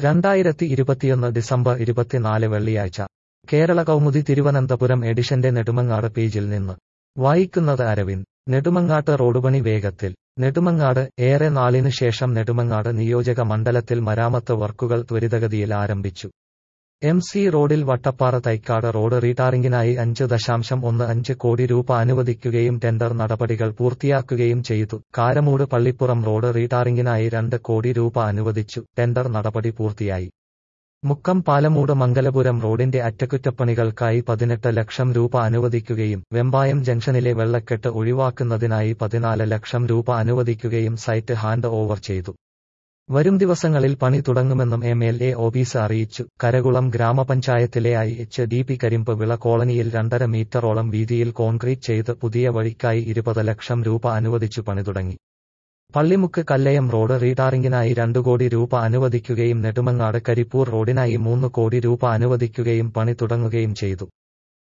രണ്ടായിരത്തി ഇരുപത്തിയൊന്ന് ഡിസംബർ ഇരുപത്തിനാല് വെള്ളിയാഴ്ച കേരള കൗമുദി തിരുവനന്തപുരം എഡിഷന്റെ നെടുമങ്ങാട് പേജിൽ നിന്ന് വായിക്കുന്നത് അരവിന്ദ് നെടുമങ്ങാട്ട് റോഡുപണി വേഗത്തിൽ നെടുമങ്ങാട് ഏറെ നാളിനു ശേഷം നെടുമങ്ങാട് നിയോജക മണ്ഡലത്തിൽ മരാമത്ത് വർക്കുകൾ ത്വരിതഗതിയിൽ ആരംഭിച്ചു എം സി റോഡിൽ വട്ടപ്പാറ തൈക്കാട് റോഡ് റീടാറിംഗിനായി അഞ്ച് ദശാംശം ഒന്ന് അഞ്ച് കോടി രൂപ അനുവദിക്കുകയും ടെൻഡർ നടപടികൾ പൂർത്തിയാക്കുകയും ചെയ്തു കാരമൂട് പള്ളിപ്പുറം റോഡ് റീടാറിംഗിനായി രണ്ട് കോടി രൂപ അനുവദിച്ചു ടെൻഡർ നടപടി പൂർത്തിയായി മുക്കം പാലമൂട് മംഗലപുരം റോഡിന്റെ അറ്റകുറ്റപ്പണികൾക്കായി പതിനെട്ട് ലക്ഷം രൂപ അനുവദിക്കുകയും വെമ്പായം ജംഗ്ഷനിലെ വെള്ളക്കെട്ട് ഒഴിവാക്കുന്നതിനായി പതിനാല് ലക്ഷം രൂപ അനുവദിക്കുകയും സൈറ്റ് ഹാൻഡ് ഓവർ ചെയ്തു വരും ദിവസങ്ങളിൽ പണി തുടങ്ങുമെന്നും എം എൽ എ ഓഫീസ് അറിയിച്ചു കരകുളം ഗ്രാമപഞ്ചായത്തിലെ ഐ എച്ച് ഡി പി കരിമ്പ് വിള കോളനിയിൽ രണ്ടര മീറ്ററോളം വീതിയിൽ കോൺക്രീറ്റ് ചെയ്ത് പുതിയ വഴിക്കായി ഇരുപത് ലക്ഷം രൂപ അനുവദിച്ചു പണി തുടങ്ങി പള്ളിമുക്ക് കല്ലയം റോഡ് റീടാറിംഗിനായി രണ്ടു കോടി രൂപ അനുവദിക്കുകയും നെടുമങ്ങാട് കരിപ്പൂർ റോഡിനായി മൂന്ന് കോടി രൂപ അനുവദിക്കുകയും പണി തുടങ്ങുകയും ചെയ്തു